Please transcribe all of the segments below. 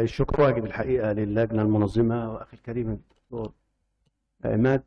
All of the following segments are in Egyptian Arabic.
الشكر واجب الحقيقة للجنة المنظمة وأخي الكريم الدكتور عماد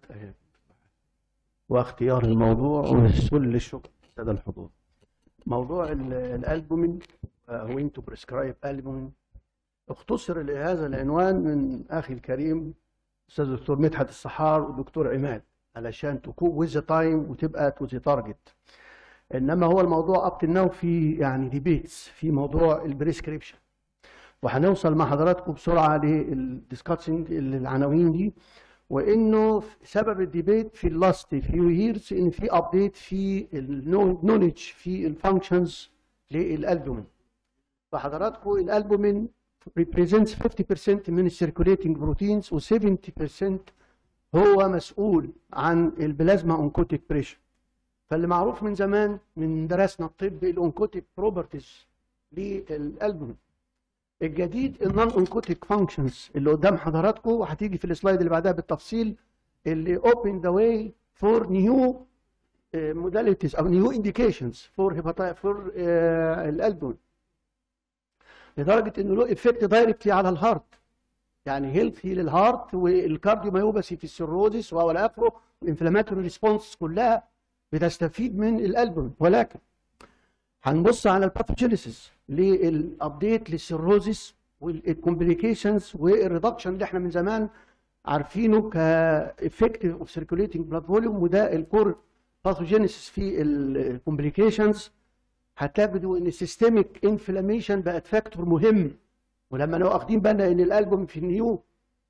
واختيار الموضوع وكل الشكر للسادة الحضور موضوع ال- الألبومين وين تو بريسكرايب ألبومين اختصر لهذا العنوان من أخي الكريم أستاذ الدكتور مدحت السحار والدكتور عماد علشان تكون ويز تايم وتبقى تو ذا تارجت انما هو الموضوع اب ناو في يعني ديبيتس في موضوع البريسكريبشن وهنوصل مع حضراتكم بسرعه للديسكاسنج العناوين دي وانه سبب الديبيت في اللاست فيو ييرز ان في ابديت في النولج في الفانكشنز للالبومين فحضراتكم الالبومين represents 50% من السيركوليتنج بروتينز و70% هو مسؤول عن البلازما اونكوتيك بريشر فاللي معروف من زمان من درسنا الطب الاونكوتيك بروبرتيز للالبومين الجديد النون اونكوتيك فانكشنز اللي قدام حضراتكم وهتيجي في السلايد اللي بعدها بالتفصيل اللي اوبن ذا واي فور نيو موداليتيز او نيو انديكيشنز فور هيباتايت فور الالبومين لدرجه انه له افكت دايركتلي على الهارت يعني هيلثي للهارت والكارديوميوباثي في السيروزيس والى اخره الانفلاماتوري ريسبونس كلها بتستفيد من الالبومين ولكن هنبص على الباثوجينيسيس للابديت للسيروزيس والكومبليكيشنز والريدكشن اللي احنا من زمان عارفينه كافكتيف اوف سيركوليتنج بلاد فوليوم وده الكور باثوجينيسيس في الكومبليكيشنز هتجدوا ان السيستميك انفلاميشن بقت فاكتور مهم ولما لو واخدين بالنا ان الالبوم في النيو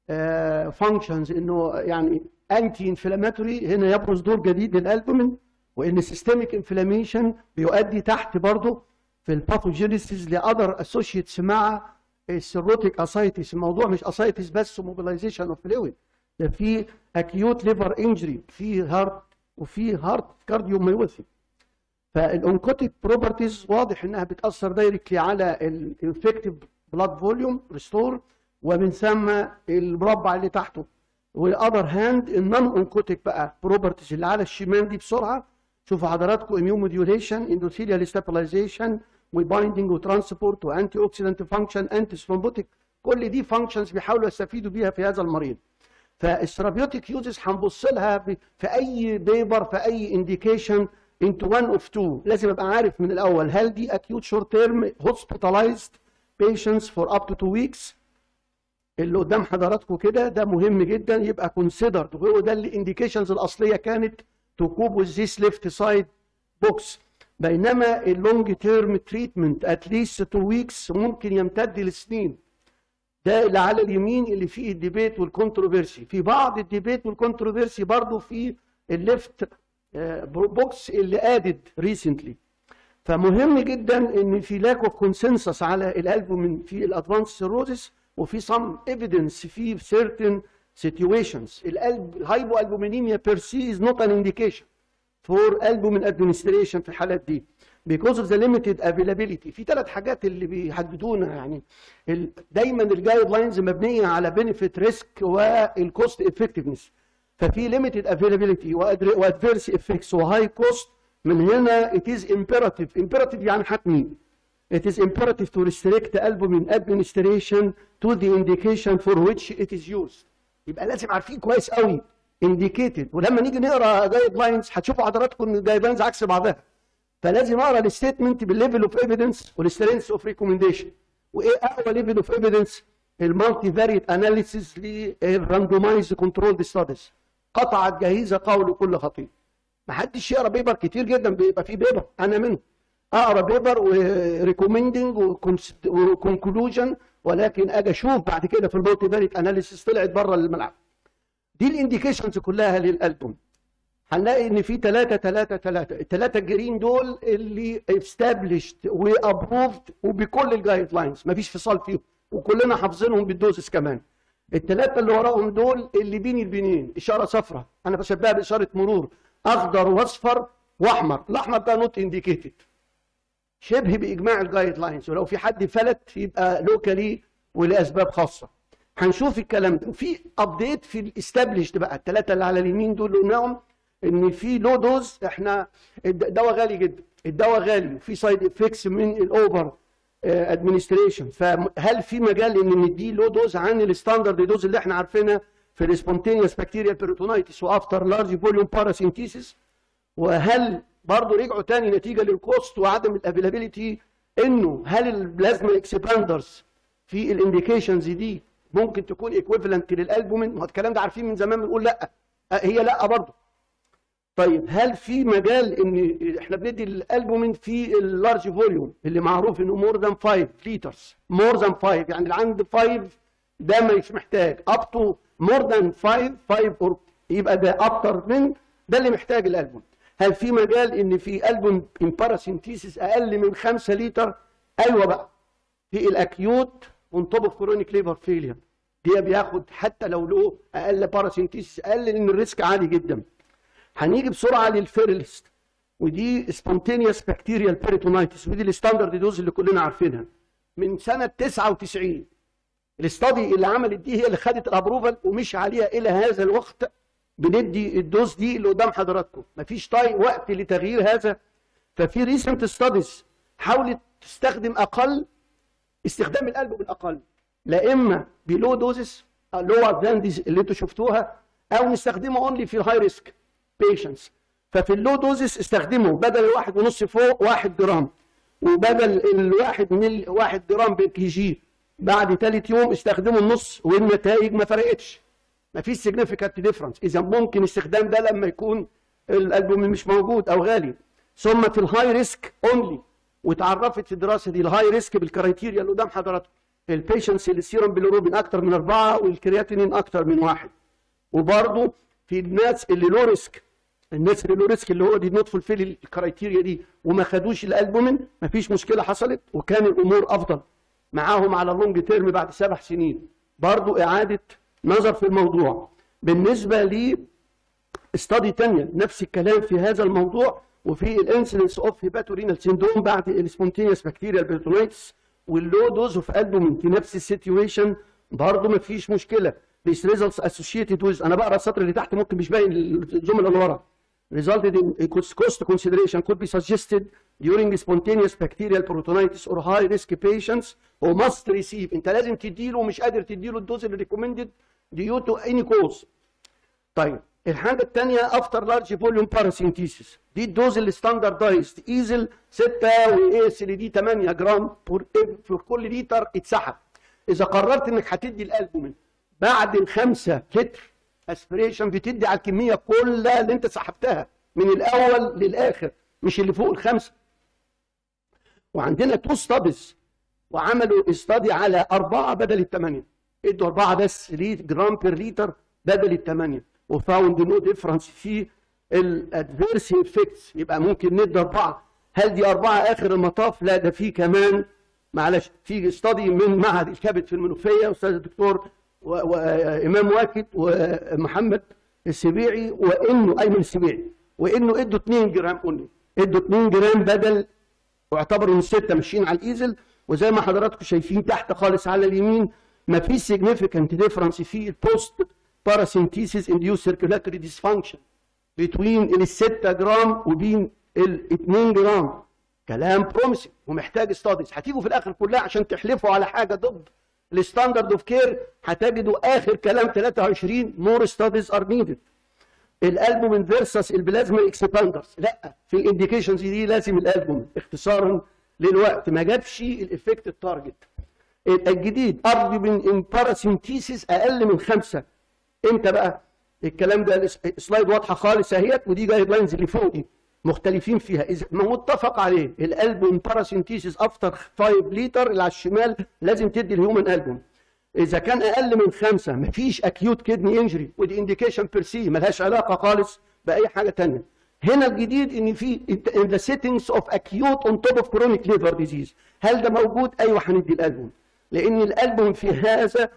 فانكشنز انه يعني انتي انفلاماتوري هنا يبرز دور جديد للالبومين وان السيستميك انفلاميشن بيؤدي تحت برضه في الباثوجينيسيس لاذر اسوشيتس مع السيروتيك اسايتس الموضوع مش اسايتس بس موبيلايزيشن اوف فلويد ده في اكيوت ليفر انجري في هارت وفي هارت كارديوميوباثي فالاونكوتيك بروبرتيز واضح انها بتاثر دايركتلي على الانفكتيف بلاد فوليوم ريستور ومن ثم المربع اللي تحته والاذر هاند النون اونكوتيك بقى بروبرتيز اللي على الشمال دي بسرعه شوفوا حضراتكم اميون موديوليشن اندوثيليال ستابلايزيشن وبايندنج وترانسبورت وانتي اوكسيدنت فانكشن انتي ثرومبوتيك كل دي فانكشنز بيحاولوا يستفيدوا بيها في هذا المريض فالثيرابيوتيك يوزز هنبص لها ب- في اي بيبر في اي انديكيشن into one of two لازم ابقى عارف من الاول هل دي acute short term hospitalized patients for up to two weeks اللي قدام حضراتكم كده ده مهم جدا يبقى considered وهو ده الانديكيشنز الاصليه كانت تكوب with this left side box بينما اللونج تيرم تريتمنت اتليست تو ويكس ممكن يمتد لسنين ده اللي على اليمين اللي فيه الديبيت والكونتروفيرسي في بعض الديبيت والكونتروفيرسي برضو في الليفت بوكس اللي ادد ريسنتلي فمهم جدا ان في لاك اوف كونسنسس على الالبومين في الادفانس سيروزيس وفي سم ايفيدنس في certain situations القلب الهايبو البومينيميا بير سي از نوت ان انديكيشن فور البومين ادمنستريشن في الحالات دي because of the limited availability في ثلاث حاجات اللي بيحددونا يعني ال- دايما الجايد لاينز مبنيه على بنفيت ريسك والكوست افكتفنس ففي limited availability وادفيرس افكتس وهاي كوست من هنا it is imperative imperative يعني حتمي it is imperative to restrict albumin administration to the indication for which it is used يبقى لازم عارفين كويس قوي indicated ولما نيجي نقرا جايد لاينز هتشوفوا حضراتكم ان الجايد لاينز عكس بعضها فلازم اقرا الستيتمنت بالليفل اوف ايفيدنس والسترينث اوف ريكومنديشن وايه اقوى ليفل اوف ايفيدنس المالتي فاريت اناليسيس للراندومايز كنترول ستاديز قطعت جهيزه قول كل خطيب ما حدش يقرا بيبر كتير جدا بيبقى في بيبر انا منه اقرا بيبر وريكومندنج وكونكلوجن ولكن اجي اشوف بعد كده في المالتي فاريت اناليسيس طلعت بره الملعب دي الانديكيشنز كلها للالبوم هنلاقي ان في ثلاثة ثلاثة ثلاثة الثلاثة الجرين دول اللي استابليشد وابروفد وبكل الجايد لاينز مفيش فصال فيهم وكلنا حافظينهم بالدوسس كمان الثلاثة اللي وراهم دول اللي بين البنين اشارة صفراء انا بشبهها باشارة مرور اخضر واصفر واحمر الاحمر ده نوت انديكيتد شبه باجماع الجايد لاينز ولو في حد فلت يبقى لوكالي ولاسباب خاصه هنشوف الكلام ده وفي ابديت في الاستابليشد بقى الثلاثه اللي على اليمين دول اللي قلناهم ان في لو دوز احنا الدواء غالي جدا الدواء غالي وفي سايد افكتس من الاوفر ادمنستريشن فهل في مجال ان نديه لو دوز عن الستاندرد دوز اللي احنا عارفينها في السبونتينيوس بكتيريا بيريتونايتس وافتر لارج فوليوم باراسينتيسيس وهل برضه رجعوا تاني نتيجه للكوست وعدم الافيلابيلتي انه هل البلازما اكسباندرز في الانديكيشنز دي ممكن تكون ايكويفالنت للالبومين ما هو الكلام ده عارفين من زمان بنقول لا أه هي لا برضه طيب هل في مجال ان احنا بندي الالبومين في اللارج فوليوم اللي معروف انه مور ذان 5 لترز مور ذان 5 يعني اللي عنده 5 ده مش محتاج اب تو مور ذان 5 5 اور يبقى ده اكتر من ده اللي محتاج الالبوم هل في مجال ان في البوم ان باراسينتيسيس اقل من 5 لتر ايوه بقى في الاكيوت اون توب اوف كرونيك ليفر فيلير دي بياخد حتى لو له اقل باراسينتيسيس اقل لان الريسك عالي جدا هنيجي بسرعه للفيرلست ودي سبونتينيوس بكتيريال بيريتونايتس ودي الستاندرد دوز اللي كلنا عارفينها من سنه 99 الاستادي اللي عملت دي هي اللي خدت الابروفال ومشي عليها الى هذا الوقت بندي الدوز دي اللي قدام حضراتكم مفيش طاي وقت لتغيير هذا ففي ريسنت ستاديز حاولت تستخدم اقل استخدام القلب بالاقل لا اما بلو دوزز لور ذان اللي انتوا شفتوها او نستخدمه اونلي في الهاي ريسك بيشنتس ففي اللو دوزز استخدموا بدل الواحد ونص فوق واحد جرام وبدل الواحد من واحد جرام بالكي جي بعد ثالث يوم استخدموا النص والنتائج ما فرقتش ما فيش سيجنيفيكانت ديفرنس اذا ممكن استخدام ده لما يكون الالبومين مش موجود او غالي ثم في الهاي ريسك اونلي واتعرفت في الدراسه دي الهاي ريسك بالكرايتيريا اللي قدام حضراتكم البيشنتس اللي السيروم بالروبين اكتر من اربعه والكرياتينين اكتر من واحد وبرضه في الناس اللي لو ريسك الناس اللي لو ريسك اللي هو دي ندخل في الكرايتيريا دي وما خدوش الالبومين ما فيش مشكله حصلت وكان الامور افضل معاهم على اللونج تيرم بعد سبع سنين برضه اعاده نظر في الموضوع بالنسبه لي استادي تانية نفس الكلام في هذا الموضوع وفي الانسلنس اوف هيباتورينال سيندروم بعد السبونتينيوس بكتيريال بيرتونايتس واللو دوز اوف البومين في نفس السيتويشن برضه ما فيش مشكله this results associated with انا بقرا السطر اللي تحت ممكن مش باين الجمله اللي ورا resulted in cost consideration could be suggested during spontaneous bacterial peritonitis or high risk patients who must receive انت لازم تديله ومش قادر تديله الدوز اللي recommended due to any cause طيب الحاجه الثانيه افتر لارج فوليوم باراسينتيسيس دي الدوز اللي ستاندردايزد ايزل 6 واس ال دي 8 جرام في كل لتر اتسحب اذا قررت انك هتدي الالبومين بعد الخمسة لتر اسبريشن بتدي على الكميه كلها اللي انت سحبتها من الاول للاخر مش اللي فوق الخمسه وعندنا تو ستاديز وعملوا استادي على أربعة بدل الثمانية ادوا أربعة بس جرام بير لتر بدل الثمانية وفاوند نو ديفرنس في الادفيرس افكتس يبقى ممكن ندي أربعة هل دي أربعة آخر المطاف؟ لا ده في كمان معلش في استادي من معهد الكبد في المنوفية أستاذ الدكتور وامام واكد ومحمد السبيعي وانه ايمن السبيعي وانه ادوا 2 جرام اونلي ادوا 2 جرام بدل واعتبروا من سته ماشيين على الايزل وزي ما حضراتكم شايفين تحت خالص على اليمين ما فيش سيجنيفيكانت ديفرنس في البوست باراسينتيسيس انديوس سيركيولاتوري ديسفانكشن بين ال 6 جرام وبين ال 2 جرام كلام بروميسنج ومحتاج ستاديز هتيجوا في الاخر كلها عشان تحلفوا على حاجه ضد الستاندرد اوف كير هتجدوا اخر كلام 23 مور ستاديز ار نيدد الالبومين فيرسس البلازما اكسباندرز لا في الانديكيشنز دي لازم الالبومين اختصارا للوقت ما جابش الافكت التارجت الجديد ارجبين ان باراسينتيسيس اقل من خمسه امتى بقى الكلام ده سلايد واضحه خالص اهيت ودي جايد لاينز اللي فوق دي مختلفين فيها اذا ما متفق عليه الالبوم باراسينتيسيس افتر 5 لتر اللي على الشمال لازم تدي الهيومن البوم اذا كان اقل من خمسه مفيش اكيوت كدني انجري ودي انديكيشن بير سي ملهاش علاقه خالص باي حاجه ثانيه هنا الجديد ان في in the settings of acute on top of chronic liver disease هل ده موجود ايوه هندي الالبوم لان الالبوم في هذا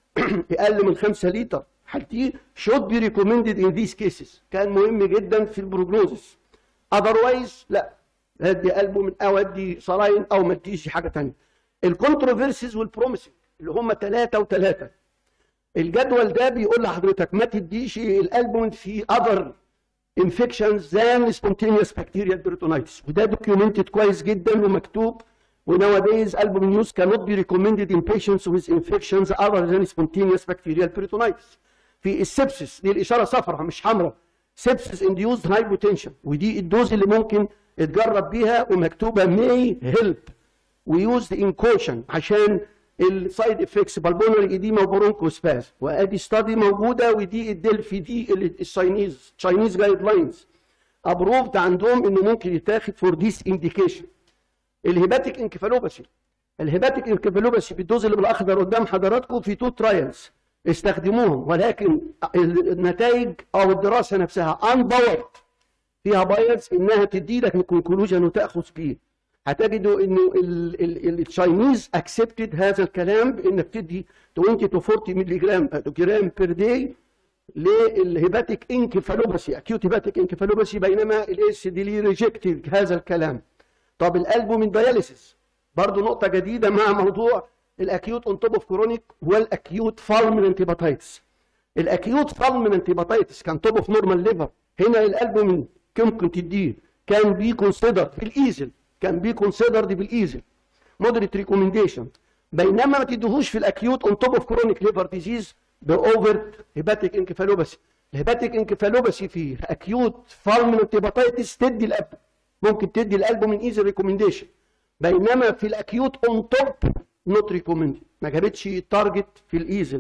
اقل من 5 لتر حالتي should be recommended in these cases كان مهم جدا في البروجنوزس اذروايز لا ادي البوم او ادي صلاين او ما اديش حاجه ثانيه الكونتروفيرسيز والبروميسنج اللي هم ثلاثه وثلاثه الجدول ده بيقول لحضرتك ما تديش الالبوم في اذر انفكشنز ذان سبونتينيوس بكتيريال بيرتونايتس وده دوكيومنتد كويس جدا ومكتوب ونواديز البومين use cannot be recommended in patients with infections other than spontaneous bacterial peritonitis في السبسس دي الاشاره صفراء مش حمراء سبسس induced hypotension ودي الدوز اللي ممكن اتجرب بيها ومكتوبه may help ويوزد ان كوشن عشان السايد افكتس بالبونري ايديما وبرونكوسباز وادي ستادي موجوده ودي الدلفي دي التشاينيز تشاينيز جايد لاينز ابروفد عندهم انه ممكن يتاخد فور ذيس انديكيشن الهيباتيك انكفالوباسي الهيباتيك انكفالوباسي بالدوز اللي بالاخضر قدام حضراتكم في تو ترايلز استخدموهم ولكن النتائج او الدراسه نفسها ان باورد فيها بايرز انها تدي لك كونكلوجن وتاخذ بيه هتجدوا انه التشاينيز اكسبتد هذا الكلام بانك تدي 20 تو 40 مللي جرام جرام بير داي للهيباتيك انكفالوباسي اكيوت هيباتيك انكفالوباسي بينما الاس دي لي ريجكتد هذا الكلام طب الالبومين دياليسيس برضه نقطه جديده مع موضوع الاكيوت اون توب اوف كرونيك والاكيوت فالمنت هيباتيتس الاكيوت فالمنت هيباتيتس كان توب اوف نورمال ليفر هنا الالبومين ممكن تديه كان بي كونسيدر في الايزل كان بي كونسيدرد بالايزل مودريت ريكومنديشن بينما ما تديهوش في الاكيوت اون توب اوف كرونيك ليفر ديزيز باوفر هيباتيك انكفالوباسي الهيباتيك انكفالوباسي في اكيوت فالمنت هيباتيتس تدي الاب ممكن تدي القلب من ايزي ريكومنديشن بينما في الاكيوت اون توب نوت ريكومند ما جابتش التارجت في الايزل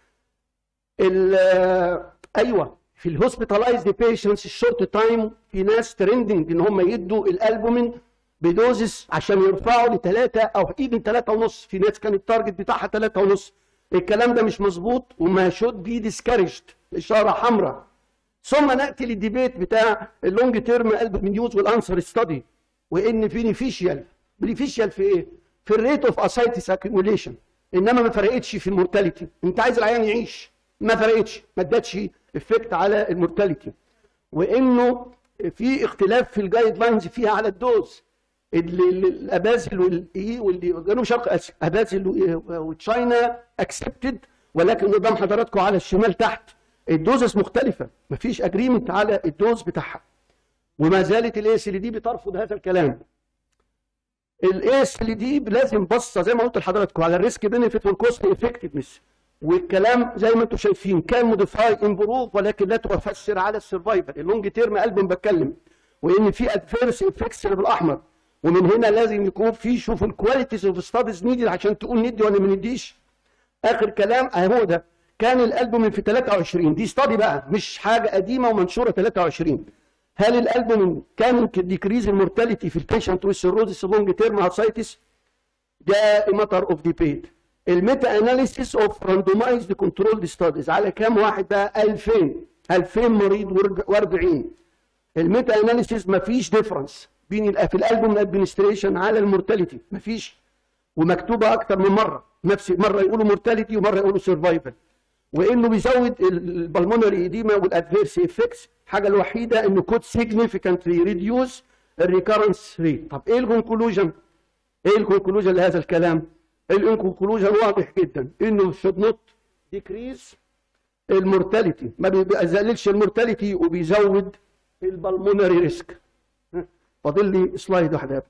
ايوه في الهوسبيتالايزد بيشنتس الشورت تايم في ناس ترندنج ان هم يدوا الالبومين بدوزس عشان يرفعوا لثلاثة او ايفن ثلاثة ونص في ناس كان التارجت بتاعها ثلاثة ونص الكلام ده مش مظبوط وما شود بي ديسكارجد اشاره حمراء ثم ناتي للديبيت بتاع اللونج تيرم البومين يوز والانسر ستادي وان بينيفيشيال بينيفيشيال في ايه؟ في الريت اوف اسايتس اكيوميليشن انما ما فرقتش في المورتاليتي انت عايز العيان يعيش ما فرقتش ما ادتش افكت على المورتاليتي وانه في اختلاف في الجايد لاينز فيها على الدوز اللي الابازل والايه واللي جنوب شرق اسيا ابازل وتشاينا اكسبتد ولكن قدام حضراتكم على الشمال تحت الدوزس مختلفه مفيش اجريمنت على الدوز بتاعها وما زالت الاي اس ال دي بترفض هذا الكلام الاي اس ال دي لازم بصه زي ما قلت لحضراتكم على الريسك بينفيت والكوست افكتفنس والكلام زي ما انتم شايفين كان موديفاي امبروف ولكن لا تؤثر على السرفايفل اللونج تيرم قلب بتكلم وان في ادفيرس افكتس بالاحمر ومن هنا لازم يكون في شوف الكواليتيز اوف ستاديز نيدد عشان تقول ندي ولا ما نديش اخر كلام اهو ده كان الالبومين في 23 دي ستادي بقى مش حاجه قديمه ومنشوره 23 هل الالبومين كان ديكريز المورتاليتي في البيشنت والسيروزس لونج تيرم هاسايتس ده ماتر اوف ديبيت الميتا اناليسيس اوف راندومايزد كنترول ستاديز على كام واحد بقى 2000 2000 مريض و40 الميتا اناليسيس مفيش ديفرنس بين في الالبوم ادمنستريشن على المورتاليتي مفيش ومكتوبه اكتر من مره نفس مره يقولوا مورتاليتي ومره يقولوا سرفايفل وانه بيزود البلمونري ايديما والادفيرس افكتس حاجه الوحيده انه كود سيجنيفيكانتلي ريديوس الريكارنس ريت طب ايه الكونكلوجن ايه الكونكلوجن لهذا الكلام الكونكلوجن واضح جدا انه شود نوت ديكريز المورتاليتي ما بيقللش المورتاليتي وبيزود البلمونري ريسك فاضل لي سلايد واحده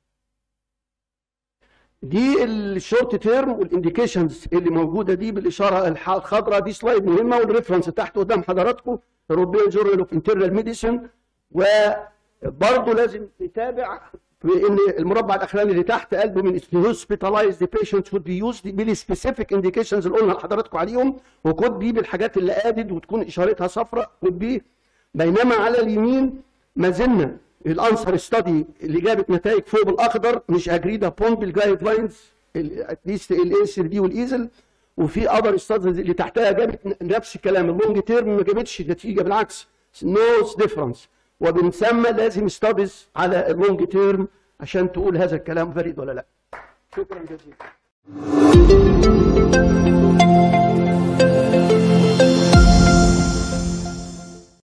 دي الشورت تيرم والانديكيشنز اللي موجوده دي بالاشاره الخضراء دي سلايد مهمه والريفرنس تحت قدام حضراتكم اوروبيان جورنال اوف انترنال ميديسن وبرضه لازم نتابع بان المربع الاخراني اللي تحت قلبه من هوسبيتالايزد بيشنتس وود بي يوزد بالسبيسيفيك انديكيشنز اللي قلنا لحضراتكم عليهم وكود بي بالحاجات اللي ادد وتكون اشارتها صفراء كود بي بينما على اليمين ما زلنا الانسر ستادي اللي جابت نتائج فوق بالاخضر مش اجريد ابون بالجايد لاينز اتليست الاس دي والايزل وفي اذر ستاديز اللي تحتها جابت نفس الكلام اللونج تيرم ما جابتش نتيجه بالعكس نو ديفرنس وبنسمى لازم ستاديز على اللونج تيرم عشان تقول هذا الكلام فريد ولا لا شكرا جزيلا